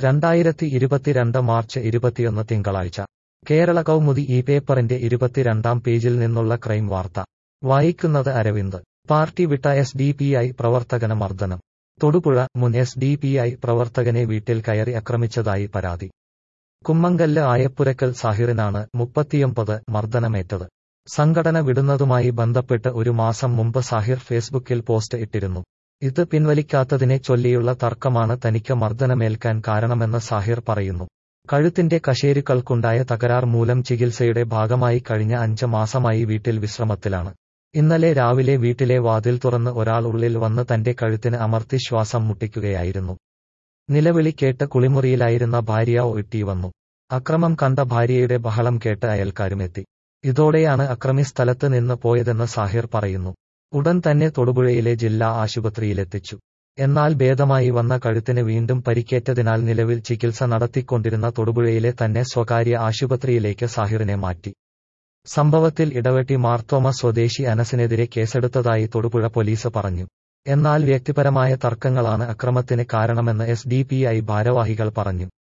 രണ്ടായിരത്തി ഇരുപത്തിരണ്ട് മാർച്ച് ഇരുപത്തിയൊന്ന് തിങ്കളാഴ്ച കേരള കൗമുദി ഈ പേപ്പറിന്റെ ഇരുപത്തിരണ്ടാം പേജിൽ നിന്നുള്ള ക്രൈം വാർത്ത വായിക്കുന്നത് അരവിന്ദ് പാർട്ടി വിട്ട എസ് ഡി പി ഐ പ്രവർത്തകന മർദ്ദനം തൊടുപുഴ മുൻ എസ് ഡി പി ഐ പ്രവർത്തകനെ വീട്ടിൽ കയറി ആക്രമിച്ചതായി പരാതി കുമ്മങ്കല്ല് ആയപ്പുരക്കൽ സാഹിറിനാണ് മുപ്പത്തിയൊമ്പത് മർദ്ദനമേറ്റത് സംഘടന വിടുന്നതുമായി ബന്ധപ്പെട്ട് ഒരു മാസം മുമ്പ് സാഹിർ ഫേസ്ബുക്കിൽ പോസ്റ്റ് ഇട്ടിരുന്നു ഇത് പിൻവലിക്കാത്തതിനെ ചൊല്ലിയുള്ള തർക്കമാണ് തനിക്ക് മർദ്ദനമേൽക്കാൻ കാരണമെന്ന് സാഹിർ പറയുന്നു കഴുത്തിന്റെ കശേരുക്കൾക്കുണ്ടായ തകരാർ മൂലം ചികിത്സയുടെ ഭാഗമായി കഴിഞ്ഞ അഞ്ച് മാസമായി വീട്ടിൽ വിശ്രമത്തിലാണ് ഇന്നലെ രാവിലെ വീട്ടിലെ വാതിൽ തുറന്ന് ഒരാൾ ഉള്ളിൽ വന്ന് തന്റെ കഴുത്തിന് അമർത്തി ശ്വാസം മുട്ടിക്കുകയായിരുന്നു നിലവിളി കേട്ട് കുളിമുറിയിലായിരുന്ന ഭാര്യ ഒട്ടി വന്നു അക്രമം കണ്ട ഭാര്യയുടെ ബഹളം കേട്ട് അയൽക്കാരുമെത്തി ഇതോടെയാണ് അക്രമി സ്ഥലത്ത് നിന്ന് പോയതെന്ന് സാഹിർ പറയുന്നു ഉടൻ തന്നെ തൊടുപുഴയിലെ ജില്ലാ ആശുപത്രിയിലെത്തിച്ചു എന്നാൽ ഭേദമായി വന്ന കഴുത്തിന് വീണ്ടും പരിക്കേറ്റതിനാൽ നിലവിൽ ചികിത്സ നടത്തിക്കൊണ്ടിരുന്ന തൊടുപുഴയിലെ തന്നെ സ്വകാര്യ ആശുപത്രിയിലേക്ക് സാഹിറിനെ മാറ്റി സംഭവത്തിൽ ഇടവെട്ടി മാർത്തോമ സ്വദേശി അനസിനെതിരെ കേസെടുത്തതായി തൊടുപുഴ പോലീസ് പറഞ്ഞു എന്നാൽ വ്യക്തിപരമായ തർക്കങ്ങളാണ് അക്രമത്തിന് കാരണമെന്ന് എസ് ഡി പി ഐ ഭാരവാഹികൾ പറഞ്ഞു